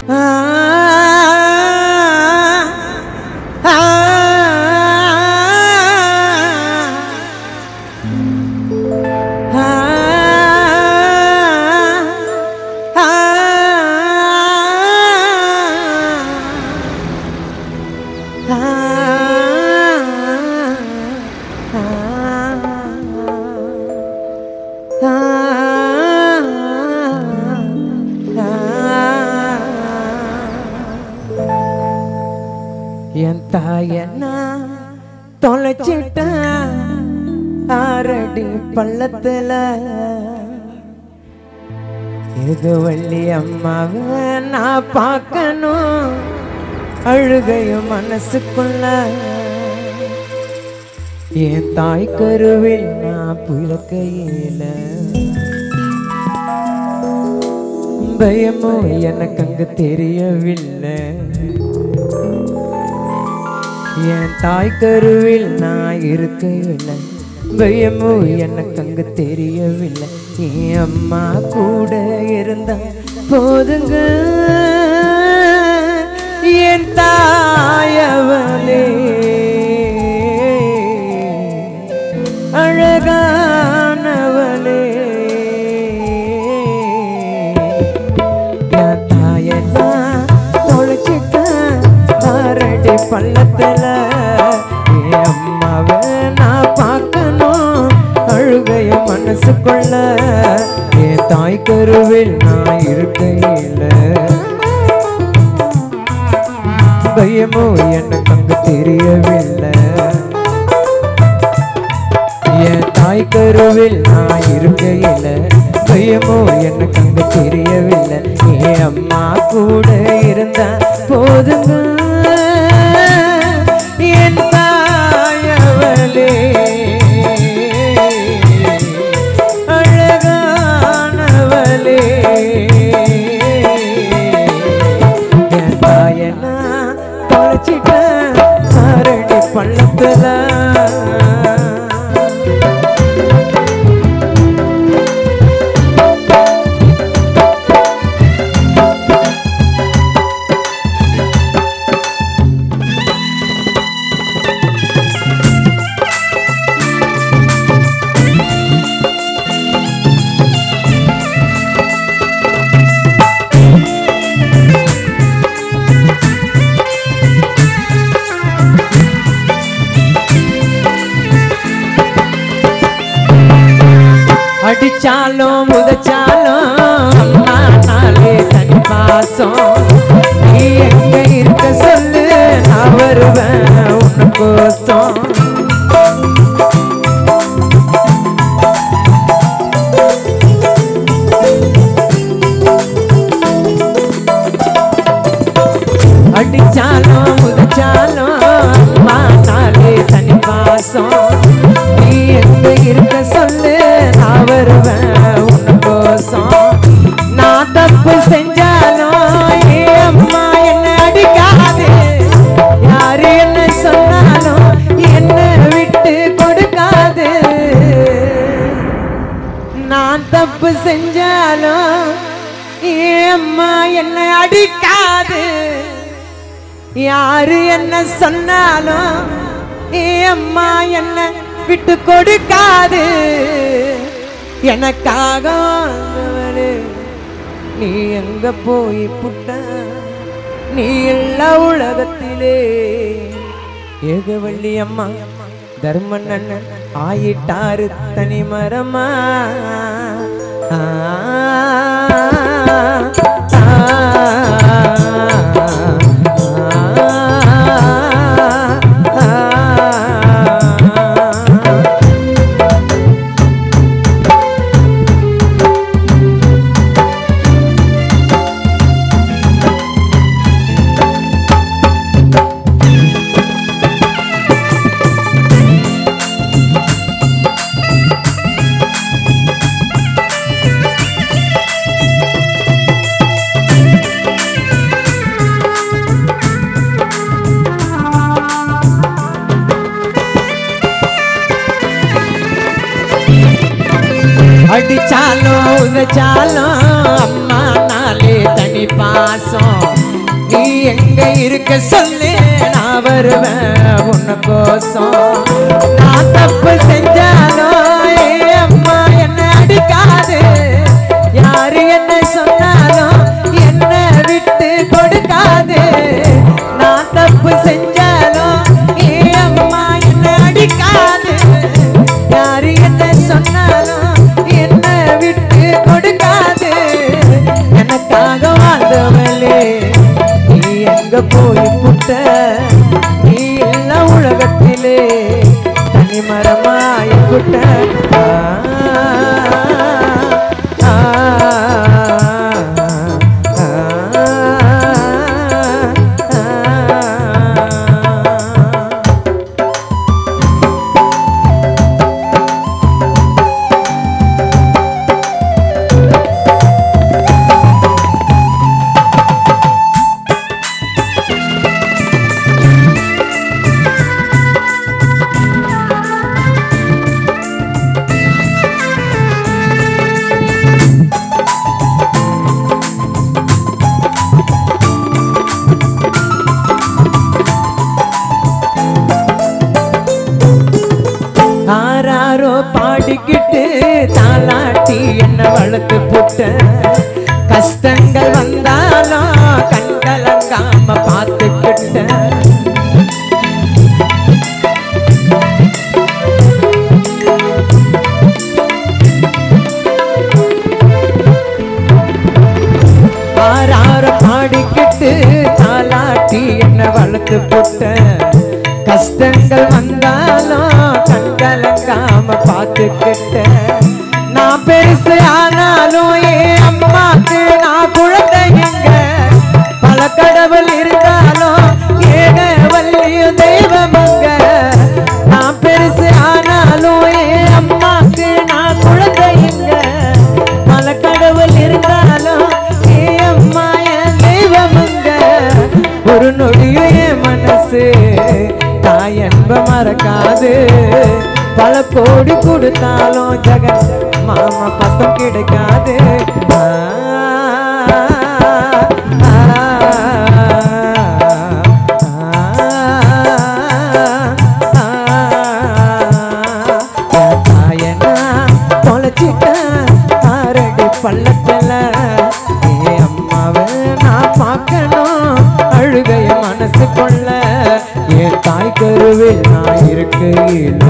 என் தாயனா தொலைச்சிட்டேன் ஆறடி பள்ளத்துல இது வள்ளி அம்மாவை நான் பார்க்கணும் அழுகையும் மனசுக்குள்ள என் தாய் கருவில் நான் புலக்கையில பயமோ எனக்கு அங்க தெரியவில்லை என் தாய் கருவில் நான் இருக்கவில்லை பயமோ எனக்கு அங்கு தெரியவில்லை என் அம்மா கூட இருந்தா போதுங்க என் தாயவளே அழகானவளே என் தாயெல்லாம் தொலைச்சிட்டேன் ஆறடி பள்ளத்துல என் அம்மாவை நான் பார்க்கணும் அழுகைய மனசுக்குள்ள என் தாய் கருவில் நான் இருக்கையில் பயமோ எனக்கு அங்கு தெரியவில்லை என் தாய் கருவில் நான் இருக்கையில பயமோ எனக்கு அங்க தெரியவில்லை என் அம்மா கூட இருந்தா போதுங்க என் தாயவளே அழகானவளே என் தாயனா தொலைச்சிட்டேன் அரடி பள்ளத்துல அடிச்சாலும் உதச்சாலும் அம்மா நாளே தனி பாசம் நீ எங்க இருக்க சொல்லு நான் வருவேன் உன்னை கோசம் அடிச்சாலும் உதச்சாலும் அம்மா நாளே தனி பாசம் நீ எங்க இருக்க சொல்லு நான் வருவேன் உன்னை கோசம் நான் தப்பு செஞ்சாலும் ஏ அம்மா என்ன அடிக்காது யாரு என்ன சொன்னாலும் என்ன விட்டு கொடுக்காது நான் தப்பு செஞ்சாலும் ஏ அம்மா என்ன அடிக்காது யாரு என்ன சொன்னாலும் ஏ அம்மா என்ன விட்டு கொடுக்காது எனக்காக வாழ்ந்தவளே, நீ எங்க போய் புட்ட நீ எல்லா உலகத்திலே ஏகவள்ளி அம்மா தர்மன் ஆயிட்டாரு தனி மரமா ஆ, ஆ, ஆ, ஆ. அடிச்சாலும் உதச்சாலும் அம்மா நாளே தனி பாசம் இருக்க சொல்லு நான் வருவேன் உன்ன கோசம் நான் தப்பு செஞ்சாலும் ஏ அம்மா என்ன அடிக்காது யாரு என்ன சொன்னாலும் என்ன விட்டு கொடுக்காது நான் தப்பு செஞ்சாலும் ஏ அம்மா என்ன அடிக்காது யாரு என்ன சொன்னாலும் என்ன விட்டு கொடுக்காது எனக்காக வாழ்ந்தவளே நீ எங்க போய் புட்ட நீ எல்லா உலகத்திலே தனிமரமாய் புட்ட ஆ, ஆ, ஆ, ஆ. ஆராரோ பாடிக்கிட்டு தாலாட்டி என்ன வளர்த்து புட்ட கஷ்டங்கள் வந்தாலும் கண்கலங்காம பார்த்துக்கிட்ட ஆறார பாடிக்கிட்டு தாலாட்டி என்ன வளர்த்து புட்ட கஷ்டங்கள் வந்தாலும் கண்கலங்காம பார்த்துக்கிட்ட நான் பெருசு ஆனாலும் என் அம்மாக்கு நான் குழந்தைங்க பல கடவுள் இருந்தாலும் ஏக வள்ளியும் தெய்வமங்க நான் பெருசு ஆனாலும் என் அம்மாக்கு நான் குழந்தைங்க பல கடவுள் இருந்தாலும் என் அம்மா என் தெய்வமங்க ஒரு நொடியும் என் மனசு தாய் என்ப மறக்காது பல கோடி கொடுத்தாலும் ஜெகன் மாமா பசம் கிடைக்காது ஆ, ஆ, ஆ, ஆ. தாயனா தொலைச்சிட்டேன் ஆரடி பள்ளத்துல ஏ அம்மாவை நான் பார்க்கணும் அழுகைய மனசு கொள்ள என் தாய் கருவில் நான் இருக்கையில்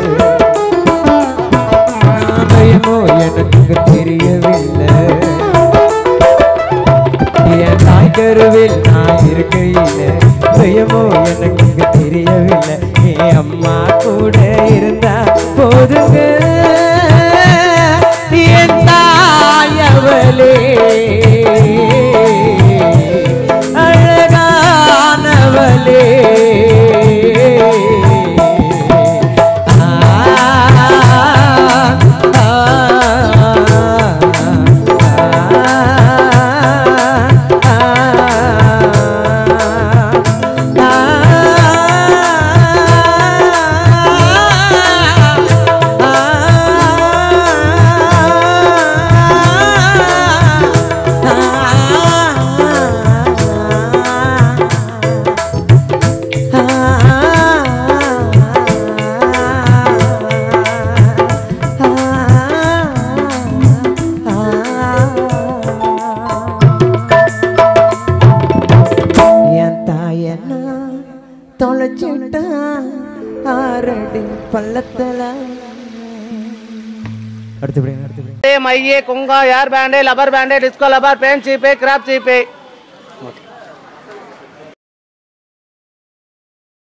பயமோ எனக்கு தெரியவில்லை என் தாய் கருவில் நான் இருக்கையில் பயமோ எனக்கு தெரியவில்லை என் அம்மா கூட இருந்தா போதுங்க என் தாயவளே அழகானவளே ஆ, ஆ, என் தாயனா தொலைச்சிட்டான் ஆரடி பள்ளத்துல அடுத்து அடுத்து மையே குங்கா air band rubber band disco rubber பேன் சீப்பே கிராப் சீப்பே